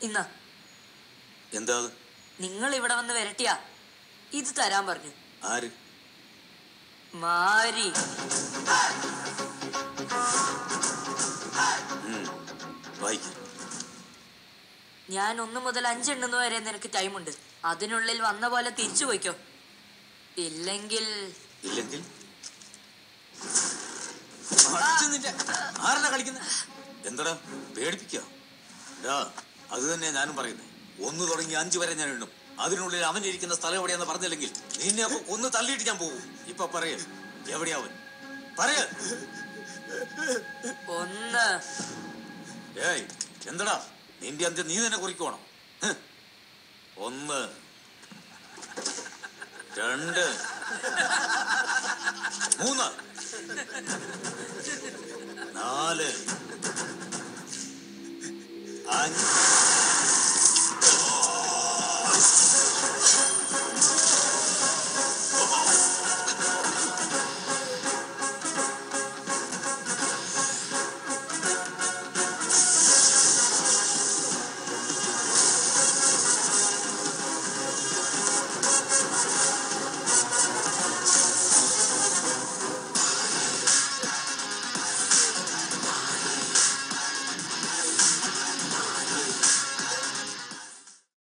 ഇന്ന എന്താ അത് നിങ്ങൾ ഇവിടെ വന്ന് വരട്ടിയാ ഇത് തരാൻ പറഞ്ഞു ആര് മാരി വായിക്കും ഞാൻ ഒന്ന് മുതൽ അഞ്ചെണ്ണുന്ന വരെ നിനക്ക് ടൈമുണ്ട് അതിനുള്ളിൽ വന്ന പോലെ തിരിച്ചു പോയിക്കോ ഇല്ലെങ്കിൽ ഇല്ലെങ്കിൽ അടിച്ച് നിന്റെ ആരല്ല കളിക്കുന്നത് എന്താടാ പേടിപ്പിക്കുക ഡാ അത് തന്നെയാ ഞാനും പറയുന്നത് ഒന്ന് തുടങ്ങി അഞ്ചു വരെ ഞാൻ എണ്ണും അതിനുള്ളിൽ അവൻ ഇരിക്കുന്ന സ്ഥലം എവിടെയാന്ന് പറഞ്ഞില്ലെങ്കിൽ നിന്നെ അപ്പൊ ഒന്ന് തള്ളിയിട്ട് ഞാൻ പോകും ഇപ്പൊ പറയ എവിടെയാ അവൻ പറയ ഒന്ന് ഏയ് എന്താടാ നിന്റെ അന്ത്യം നീ തന്നെ കുറിക്കുവാണോ ഹ്. ഒന്ന് രണ്ട് മൂന്ന് നാല് അഞ്ച്